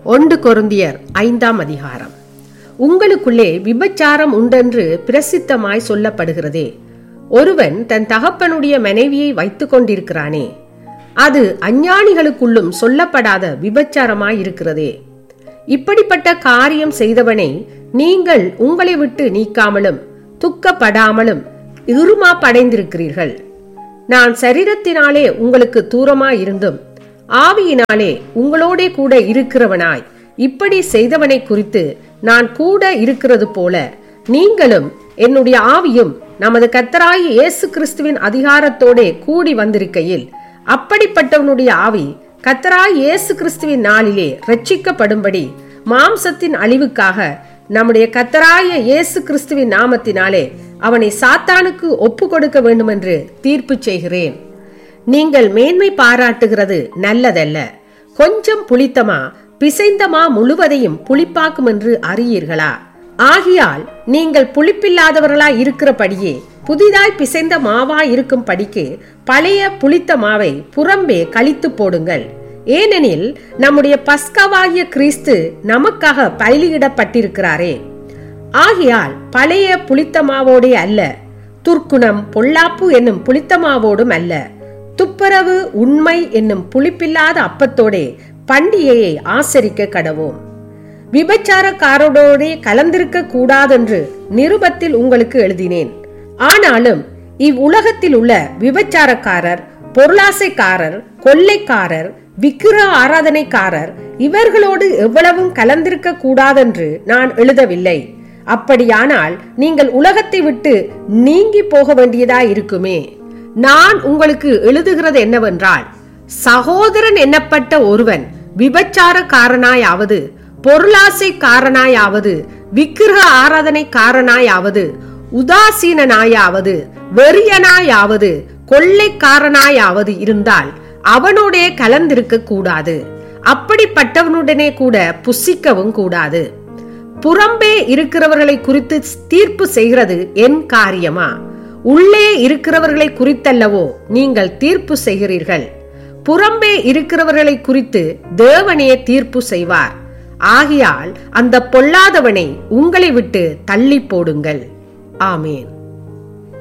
ஒன்று கொருந்தியர் ஐந்தாம் அதிகாரம் உங்களுக்குள்ளே விபச்சாரம் உண்டென்று பிரசித்தமாய் சொல்லப்படுகிறதே ஒருவன் தன் தகப்பனுடைய மனைவியை வைத்துக் கொண்டிருக்கிறானே அது அஞ்ஞானிகளுக்குள்ளும் சொல்லப்படாத விபச்சாரமாய் இருக்கிறதே இப்படிப்பட்ட காரியம் செய்தவனை நீங்கள் உங்களை விட்டு நீக்காமலும் துக்கப்படாமலும் இருமா படைந்திருக்கிறீர்கள் நான் சரீரத்தினாலே உங்களுக்கு தூரமாய் இருந்தும் ஆவியினாலே உங்களோடே கூட இருக்கிறவனாய் இப்படி செய்தவனை குறித்து நான் கூட இருக்கிறது போல நீங்களும் என்னுடைய ஆவியும் நமது கத்தராய இயேசு கிறிஸ்துவின் அதிகாரத்தோடே கூடி வந்திருக்கையில் அப்படிப்பட்டவனுடைய ஆவி கத்தராய் இயேசு கிறிஸ்துவின் நாளிலே ரட்சிக்கப்படும்படி மாம்சத்தின் அழிவுக்காக நம்முடைய கத்தராய இயேசு கிறிஸ்துவின் நாமத்தினாலே அவனை சாத்தானுக்கு ஒப்பு கொடுக்க வேண்டுமென்று தீர்ப்பு செய்கிறேன் நீங்கள் மேன்மை பாராட்டுகிறது நல்லதல்ல கொஞ்சம் புளித்தமா பிசைந்தமா முழுவதையும் புளிப்பாக்கும் என்று அறியீர்களா ஆகியால் நீங்கள் புளிப்பில்லாதவர்களாய் இருக்கிறபடியே புதிதாய் பிசைந்த மாவாய் இருக்கும் படிக்கு பழைய புளித்த மாவை புறம்பே கழித்து போடுங்கள் ஏனெனில் நம்முடைய பஸ்கவாகிய கிறிஸ்து நமக்காக பலியிடப்பட்டிருக்கிறாரே ஆகையால் பழைய புளித்த மாவோடே அல்ல துர்க்குணம் பொல்லாப்பு என்னும் புளித்த மாவோடும் அல்ல துப்புரவு உண்மை என்னும் புளிப்பில்லாத அப்பத்தோடே பண்டிகையை ஆசரிக்க கடவோம் விபச்சாரக்காரோடே கலந்திருக்க கூடாதென்று நிருபத்தில் உங்களுக்கு எழுதினேன் ஆனாலும் இவ்வுலகத்தில் உள்ள விபச்சாரக்காரர் பொருளாசைக்காரர் கொள்ளைக்காரர் விக்கிர ஆராதனைக்காரர் இவர்களோடு எவ்வளவும் கலந்திருக்க கூடாதென்று நான் எழுதவில்லை அப்படியானால் நீங்கள் உலகத்தை விட்டு நீங்கி போக வேண்டியதாய் இருக்குமே நான் உங்களுக்கு எழுதுகிறது என்னவென்றால் சகோதரன் எண்ணப்பட்ட ஒருவன் விபச்சாரக்காரனாயாவது பொருளாசைக்காரனாயாவது விக்கிரக ஆராதனைக்காரனாயாவது உதாசீனனாயாவது வெறியனாயாவது கொள்ளைக்காரனாயாவது இருந்தால் அவனோடே கலந்திருக்க கூடாது அப்படிப்பட்டவனுடனே கூட புசிக்கவும் கூடாது புறம்பே இருக்கிறவர்களை குறித்து தீர்ப்பு செய்கிறது என் காரியமா உள்ளே இருக்கிறவர்களை குறித்தல்லவோ நீங்கள் தீர்ப்பு செய்கிறீர்கள் புறம்பே இருக்கிறவர்களை குறித்து தேவனே தீர்ப்பு செய்வார் ஆகையால் அந்த பொல்லாதவனை உங்களை விட்டு தள்ளி போடுங்கள் ஆமேன்